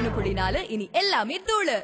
ஒன்னு புள்ளி நாலு இனி எல்லாமே தூளு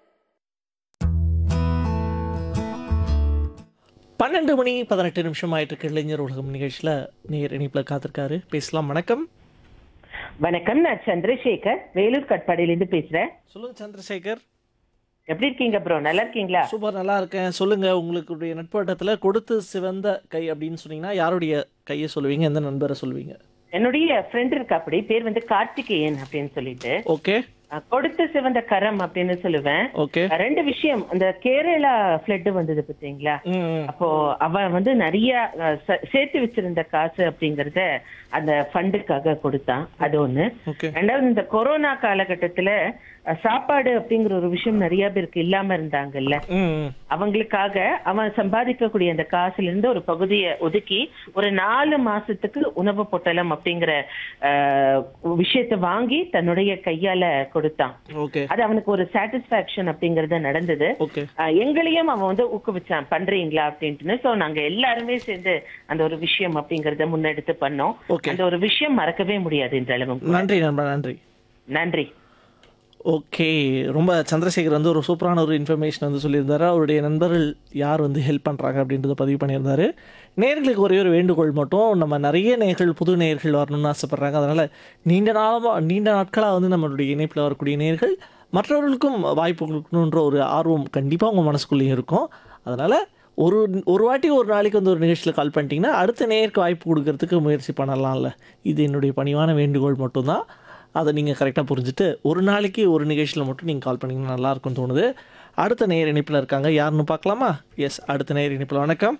பன்னெண்டு மணி பதினெட்டு நிமிஷம் ஆயிட்டு இருக்கு இளைஞர் உலகம் நிகழ்ச்சியில் நேர் இணைப்பில் காத்திருக்காரு பேசலாம் வணக்கம் வணக்கம் நான் சந்திரசேகர் வேலூர் கட்பாடியிலேருந்து பேசுறேன் சொல்லுங்க சந்திரசேகர் எப்படி இருக்கீங்க ப்ரோ நல்லா இருக்கீங்களா சூப்பர் நல்லா இருக்கேன் சொல்லுங்க உங்களுடைய நட்பட்டத்தில் கொடுத்து சிவந்த கை அப்படின்னு சொன்னீங்கன்னா யாருடைய கையை சொல்லுவீங்க எந்த நண்பரை சொல்லுவீங்க என்னுடைய ஃப்ரெண்ட் இருக்கா அப்படி பேர் வந்து கார்த்திகேயன் அப்படின்னு சொல்லிட்டு ஓகே அஹ், கொடுத்து சிவந்த கரம் அப்படின்னு சொல்லுவேன் ஓகே அஹ், ரெண்டு விஷயம் அந்த கேரளா ஃபிளட் வந்தது பாத்தீங்களா ம் அப்போ அவன் வந்து நிறைய அஹ், ச- சேர்த்து வச்சிருந்த காசு அப்படிங்கறத அந்த ஃபண்டுக்காக கொடுத்தான் அது ஒண்ணு ஓகே ரெண்டாவது இந்த கொரோனா காலகட்டத்துல அஹ், சாப்பாடு அப்படிங்கிற ஒரு விஷயம் நிறைய பேருக்கு இல்லாம இருந்தாங்கல்ல ம் அவங்களுக்காக அவன் சம்பாதிக்கக்கூடிய அந்த காசுல இருந்து ஒரு பகுதியை ஒதுக்கி ஒரு நாலு மாசத்துக்கு உணவு பொட்டலம் அப்படிங்கிற அஹ், விஷயத்தை வாங்கி தன்னுடைய கையால கொடுத்தான் ஓகே அது அவனுக்கு ஒரு சாட்டிஸ்பாக்சன் அப்படிங்கறது நடந்தது ஓகே அஹ், எங்களையும் அவன் வந்து ஊக்குவிச்சான் பண்றீங்களா அப்படின்ட்டுன்னு சோ நாங்க எல்லாருமே சேர்ந்து அந்த ஒரு விஷயம் அப்படிங்கறத முன்னெடுத்து பண்ணோம் Okay. அந்த ஒரு விஷயம் மறக்கவே முடியாது இந்த அளவும் நன்றி நண்பா நன்றி நன்றி ஓகே ரொம்ப சந்திரசேகர் வந்து ஒரு சூப்பரான ஒரு இன்ஃபர்மேஷன் வந்து சொல்லியிருந்தாரு அவருடைய நண்பர்கள் யார் வந்து ஹெல்ப் பண்ணுறாங்க அப்படின்றத பதிவு பண்ணியிருந்தாரு நேர்களுக்கு ஒரே ஒரு வேண்டுகோள் மட்டும் நம்ம நிறைய நேர்கள் புது நேர்கள் வரணும்னு ஆசைப்பட்றாங்க அதனால் நீண்ட நாளமாக நீண்ட நாட்களாக வந்து நம்மளுடைய இணைப்பில் வரக்கூடிய நேர்கள் மற்றவர்களுக்கும் வாய்ப்பு கொடுக்கணுன்ற ஒரு ஆர்வம் கண்டிப்பாக உங்கள் மனசுக்குள்ளேயும் இருக்கும் அதனால் ஒரு ஒரு வாட்டி ஒரு நாளைக்கு வந்து ஒரு நிகழ்ச்சியில் கால் பண்ணிட்டீங்கன்னா அடுத்த நேருக்கு வாய்ப்பு கொடுக்கறதுக்கு முயற்சி பண்ணலாம்ல இது என்னுடைய பணிவான வேண்டுகோள் மட்டும்தான் அதை நீங்கள் கரெக்டாக புரிஞ்சுட்டு ஒரு நாளைக்கு ஒரு நிகழ்ச்சியில் மட்டும் நீங்கள் கால் பண்ணிங்கன்னா நல்லா இருக்கும்னு தோணுது அடுத்த நேர் இணைப்பில் இருக்காங்க யாருன்னு பார்க்கலாமா எஸ் அடுத்த நேர் இணைப்பில் வணக்கம்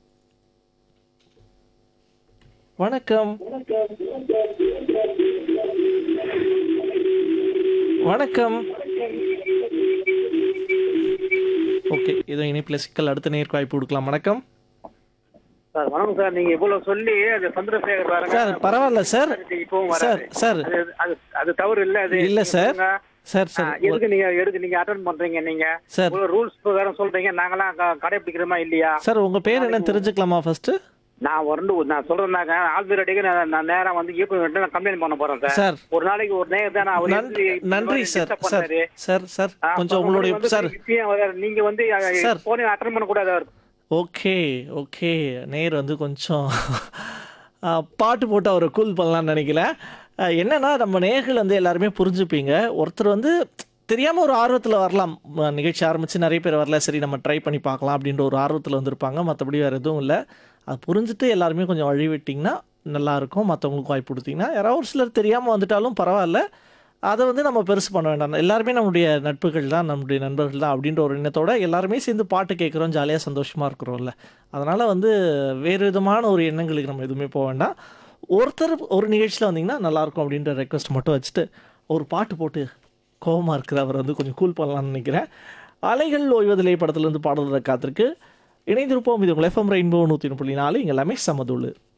வணக்கம் வணக்கம் ஓகே ஏதோ இணைப்பில் சிக்கல் அடுத்த நேருக்கு வாய்ப்பு கொடுக்கலாம் வணக்கம் சார் வணக்கம் சார் நீங்க இவ்வளவு சொல்லி அது சந்திரசேகர் பாருங்க சார் பரவாயில்ல சார் அதுக்கு இப்பவும் சார் வராது சார் அது அது அது தவறு இல்ல அது இல்ல நீங்க சார் சொல்லுங்க. சார் ஆ, சார் எதுக்கு நீங்க எதுக்கு நீங்க அட்டன் பண்றீங்க நீங்க சார் இவ்வளவு ரூல்ஸ் பிரகாரம் சொல்றீங்க நாங்கெல்லாம் க- கடைபிடிக்கிறோமா இல்லையா சார் உங்கள் பேர் என்ன தெரிஞ்சுக்கலாமா ஃபர்ஸ்ட்டு நான் வந்து நான் சொல்றேன்னாக்க ஆல்பீரடிக்கு நான் நான் நேரா வந்து இயக்குநர் நான் கம்ப்ளைண்ட் பண்ண போறேன் சார் சார் ஒரு நாளைக்கு ஒரு நேரம் தான் அவர் நன்றி வந்து நன்றி இந்த சார் மாதிரி சார் disturb பண்ணாரு. சார் சார் ஆ, கொஞ்சம் அப்ப உங்களுடைய வந்து சார் இப்பயும் அவர் நீங்க வந்து சார். போனே அட்டன் பண்ண கூடாது அவர் ஓகே ஓகே நேர் வந்து கொஞ்சம் ஆ, பாட்டு போட்டு அவரை கூல் பண்ணலாம்னு நினைக்கல ஆ, என்னன்னா நம்ம நேர்கள் வந்து எல்லாருமே புரிஞ்சுப்பீங்க ஒருத்தர் வந்து தெரியாமல் ஒரு ஆர்வத்தில் வரலாம் ம, நிகழ்ச்சி ஆரம்பித்து நிறைய பேர் வரல சரி நம்ம ட்ரை பண்ணி பார்க்கலாம் அப்படின்ற ஒரு ஆர்வத்தில் வந்திருப்பாங்க மற்றபடி வேறு எதுவும் இல்லை அது புரிஞ்சுட்டு எல்லாருமே கொஞ்சம் வழி விட்டிங்கன்னா நல்லாயிருக்கும் மற்றவங்களுக்கு வாய்ப்பு கொடுத்தீங்கன்னா யாராவது ஒரு சிலர் தெரியாமல் வந்துட்டாலும் பரவாயில்ல அதை வந்து நம்ம பெருசு பண்ண வேண்டாம் எல்லாருமே நம்முடைய நட்புகள் தான் நம்முடைய நண்பர்கள் தான் அப்படின்ற ஒரு எண்ணத்தோட எல்லாருமே சேர்ந்து பாட்டு கேட்குறோம் ஜாலியாக சந்தோஷமாக இருக்கிறோம்ல அதனால் வந்து வேறு விதமான ஒரு எண்ணங்களுக்கு நம்ம எதுவுமே போக வேண்டாம் ஒருத்தர் ஒரு நிகழ்ச்சியில் வந்தீங்கன்னா நல்லாயிருக்கும் அப்படின்ற ரெக்வஸ்ட் மட்டும் வச்சுட்டு ஒரு பாட்டு போட்டு கோபமாக இருக்கிற அவர் வந்து கொஞ்சம் கூல் பண்ணலாம்னு நினைக்கிறேன் அலைகள் ஓய்வதிலே படத்துலேருந்து பாடல்களை காத்திருக்கு இணைந்திருப்போம் இது உங்கள் எஃப்எம் ரெயின்போ நூற்றி புள்ளி நாலு இங்கே எல்லாமே சமதுள்ளு